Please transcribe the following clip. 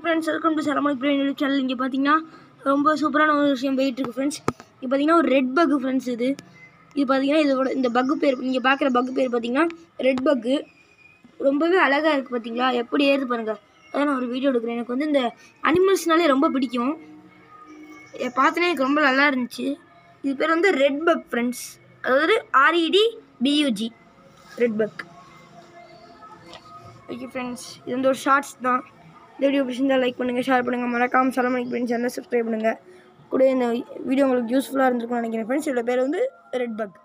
friends welcome to Saramani biryani YouTube channel இங்கே பார்த்தீங்கன்னா ரொம்ப சூப்பரான ஒரு விஷயம் போயிட்டு இருக்கு ஃப்ரெண்ட்ஸ் இப்போ பார்த்தீங்கன்னா ஒரு ரெட் பக் ஃப்ரெண்ட்ஸ் இது இது பார்த்தீங்கன்னா இதோட இந்த பக்கு பேர் நீங்கள் பார்க்குற பக்கு பேர் பார்த்தீங்கன்னா ரெட் பக்கு ரொம்பவே அழகாக இருக்குது பார்த்தீங்களா எப்படி ஏறுது பாருங்கள் அதான் நான் ஒரு வீடியோ எடுக்கிறேன் எனக்கு வந்து இந்த அனிமல்ஸ்னாலே ரொம்ப பிடிக்கும் இதை பார்த்தனே எனக்கு ரொம்ப நல்லா இருந்துச்சு இது பேர் வந்து ரெட் பக் ஃப்ரெண்ட்ஸ் அதாவது R E D B U G red bug okay friends இது வந்து ஒரு ஷார்ட்ஸ் தான் இந்த வீடியோ பிடிச்சிருந்தா லைக் பண்ணுங்கள் ஷேர் பண்ணுங்கள் மறக்காமல் சலமணிக்கு ஃப்ரெண்ட்ஸ் சேனலை சப்ஸ்கிரைப் பண்ணுங்கள் கூட இந்த வீடியோ உங்களுக்கு யூஸ்ஃபுல்லாக இருந்திருக்கும்னு நினைக்கிறேன் ஃப்ரெண்ட்ஸ் இதோட பேர் வந்து ரெட் பக்